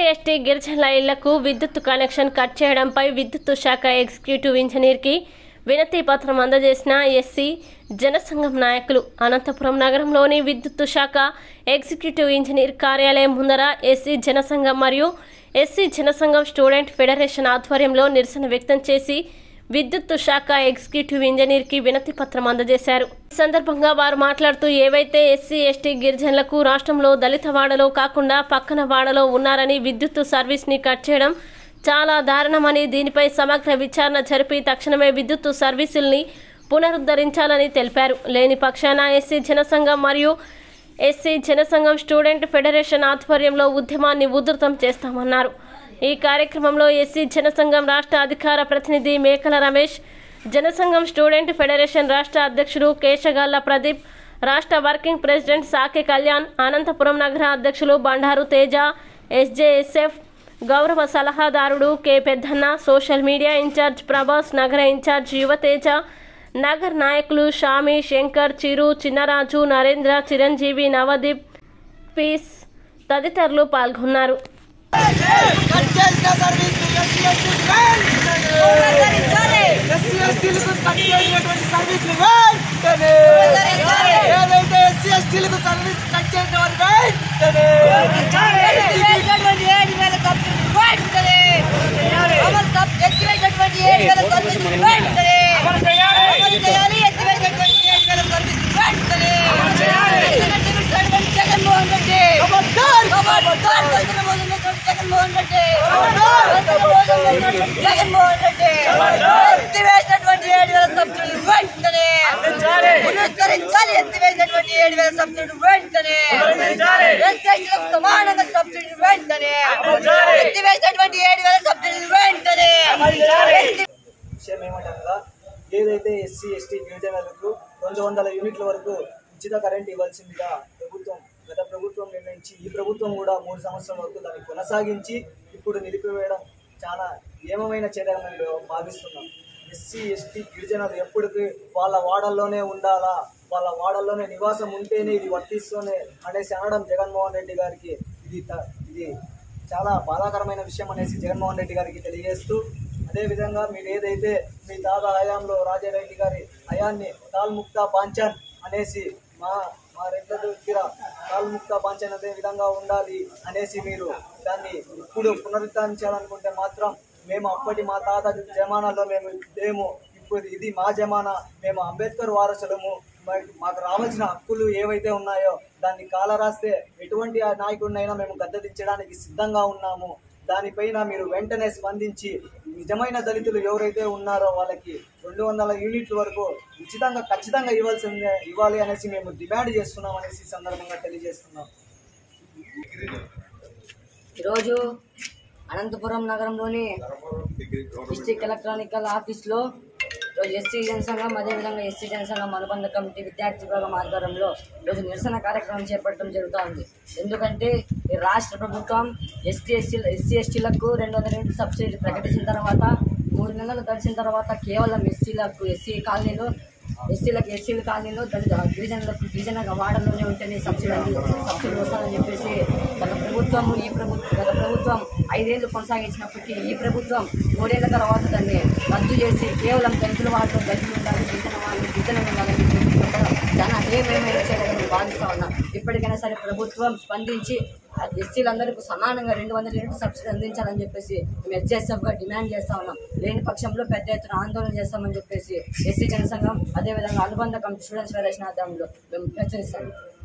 ST గిరిజనుల ఇళ్లకు విద్యుత్ కనెక్షన్ కట్ చేయడంపై విద్యుత్ శాఖ ఎగ్జిక్యూటివ్ ఇంజనీర్కి వినతి పత్రం అందజేసిన ఎస్సీ జనసంఘం నాయకులు అనంతపురం నగరంలోని విద్యుత్ శాఖ ఎగ్జిక్యూటివ్ ఇంజనీర్ కార్యాలయం ముందర ఎస్సీ జనసంఘం మరియు ఎస్సీ జనసంఘం స్టూడెంట్ ఫెడరేషన్ ఆధ్వర్యంలో నిరసన వ్యక్తం చేసి విద్యుత్ శాఖ ఎగ్జిక్యూటివ్ ఇంజనీర్ కి వినతి పత్రం అందజేశారు ఈ సందర్భంగా వారు మాట్లాడుతూ ఏవైతే ఎస్సీ ఎస్టీ గిరిజనులకు రాష్ట్రంలో దళిత వాడలో కాకుండా పక్కన వాడలో ఉన్నారని విద్యుత్ సర్వీస్ ని కట్ చేయడం చాలా దారుణమని దీనిపై సమగ్ర విచారణ జరిపి తక్షణమే విద్యుత్ సర్వీసుల్ని పునరుద్ధరించాలని తెలిపారు లేని పక్షాన ఎస్సీ జనసంఘం మరియు ఎస్సీ జనసంఘం స్టూడెంట్ ఫెడరేషన్ ఆధ్వర్యంలో ఉద్యమాన్ని ఉధృతం చేస్తామన్నారు ఈ కార్యక్రమంలో ఎస్సీ జనసంఘం రాష్ట్ర అధికార ప్రతినిధి మేకల రమేష్ జనసంఘం స్టూడెంట్ ఫెడరేషన్ రాష్ట్ర అధ్యక్షుడు కేశగాల్ల ప్రదీప్ రాష్ట్ర వర్కింగ్ ప్రెసిడెంట్ సాకే కళ్యాణ్ అనంతపురం నగర అధ్యక్షులు బండారు తేజ ఎస్జేఎస్ఎఫ్ గౌరవ సలహాదారుడు K Peddanna social media incharge Prabhas నగర ఇన్ఛార్జ్ యువతేజ నగర్ నాయకులు షామి శంకర్ చిరు చిన్నరాజు నరేంద్ర చిరంజీవి నవదీప్ పీస్ తదితరులు పాల్గొన్నారు కట్ చేసిన సర్వీస్ ఎస్సీ ఎస్టీ వెంటనే ఎస్సీ ఎస్టీలకు కట్ చేసినటువంటి సర్వీస్ వెంటనే ఏదైతే ఎస్సీ ఎస్టీలకు సర్వీస్ కట్ చేసిన వారు వెంటనే జగన్మోహన్ రెడ్డి జగన్మోహన్ రెడ్డి జగన్మోహన్ రెడ్డి ఎత్తివేసినటువంటి ఏడు వేల సబ్సిడీ వెంటనే పునరుద్ధరించాలి ఎత్తివేసినటువంటి ఏడు వేల సబ్సిడీ వెంటనే ఎస్ఐలకు సమానంగా సబ్సిడీ వెంటనే ఎత్తివేసినటువంటి ఏడు వేల సబ్సిడీ వెంటనే ఎత్తి- విషయం ఏమంటారా ఏదైతే ఎస్సీ ఎస్టీ గిరిజనులకు రెండు వందల యూనిట్ల వరకు ఉచిత కరెంట్ ఇవ్వాల్సిందిగా ప్రభుత్వం గత ప్రభుత్వం నిర్ణయించి ఈ ప్రభుత్వం కూడా మూడు సంవత్సరాల వరకు దాన్ని కొనసాగించి ఇప్పుడు నిలిపివేయడం చాలా నియమమైన చర్యగా మేము భావిస్తున్నాం ఎస్సీ ఎస్టీ గిరిజనులు ఎప్పటికీ వాళ్ళ వాడల్లోనే ఉండాలా వాళ్ళ వాడల్లోనే నివాసం ఉంటేనే ఇది వర్తిస్తూనే అనేసి అనడం జగన్మోహన్ రెడ్డి గారికి ఇది త- ఇది చాలా బాధాకరమైన విషయం అనేసి జగన్మోహన్ రెడ్డి గారికి తెలియజేస్తూ అదేవిధంగా మీరు ఏదైతే మీ తాత హయాంలో రాజారెడ్డి గారి హయాన్ని కాల్ముక్త పాంచన్ అనేసి మా మా రెడ్ల దగ్గర కాల్ముక్త పాంచన్ అదే విధంగా ఉండాలి అనేసి మీరు దాన్ని ఇప్పుడు పునరుద్ధరించాలనుకుంటే మాత్రం మేము అప్పటి మా తాత జమానాలో మేము లేము ఇప్పుడు ఇది మా జమానా మేము అంబేద్కర్ వారసులము మాకు- మాకు రావాల్సిన హక్కులు ఏవైతే ఉన్నాయో దాన్ని కాలరాస్తే ఎటువంటి ఆ నాయకుడినైనా మేము గద్దెదించడానికి సిద్ధంగా ఉన్నాము దానిపైన మీరు వెంటనే స్పందించి నిజమైన దళితులు ఎవరైతే ఉన్నారో వాళ్ళకి రెండు వందల యూనిట్ల వరకు ఉచితంగా ఖచ్చితంగా ఇవ్వాల్సిందే ఇవ్వాలి అనేసి మేము డిమాండ్ చేస్తున్నాం అనేసి ఈ సందర్భంగా తెలియజేస్తున్నాం ఈరోజు అనంతపురం నగరంలోని డిస్టిక్ ఎలక్ట్రానికల్ ఆఫీస్లో ఈరోజు ఎస్సీ జనసంఘం అదేవిధంగా ఎస్సీ జనసంఘం అనుబంధ కమిటీ విద్యార్థి విభాగం ఆధ్వర్యంలో ఈరోజు నిరసన కార్యక్రమం చేపట్టడం జరుగుతూ ఉంది ఎందుకంటే ఈ రాష్ట్ర ప్రభుత్వం ఎస్టీ ఎస్టీ ఎస్సీ ఎస్టీలకు రెండు వందల యూనిట్ సబ్సిడీ ప్రకటించిన తర్వాత మూడు నెలలు గడిచిన తర్వాత కేవలం ఎస్సీలకు ఎస్సీ కాలనీలో ఎస్సీలకు ఎస్సీల కాలనీలో దళిత గిరిజనులకు గిరిజన వాడలోనే ఉంటేనే సబ్సిడీ అంది- సబ్సిడీ వస్తుందని చెప్పేసి గత ప్రభుత్వం ఈ ప్రభుత్వం గత ప్రభుత్వం ఐదేళ్లు కొనసాగించినప్పటికీ ఈ ప్రభుత్వం మూడేళ్ల తర్వాత దాన్ని రద్దు చేసి కేవలం దళితుల వాటిలో దళితులు ఉండాలి గిరిజన వాళ్ళు గిరిజనులు ఉండాలని చెప్పి కూడా చాలా ఏమేమైనా చేయాలని భావిస్తా ఉన్నాం ఇప్పటికైనా సరే ప్రభుత్వం స్పందించి ఎస్సీలందరికీ సమానంగా రెండు వందల యూనిట్ సబ్సిడీ అందించాలని చెప్పేసి మేము హెచ్ఎస్ఎఫ్గా డిమాండ్ చేస్తా ఉన్నాం లేని పక్షంలో పెద్ద ఎత్తున ఆందోళన చేస్తామని చెప్పేసి ఎస్సీ జనసంఘం అదేవిధంగా అనుబంధ కమిటీ స్టూడెంట్స్ ఫెడరేషన్ ఆధ్వర్యంలో మేము హెచ్చరిస్తాం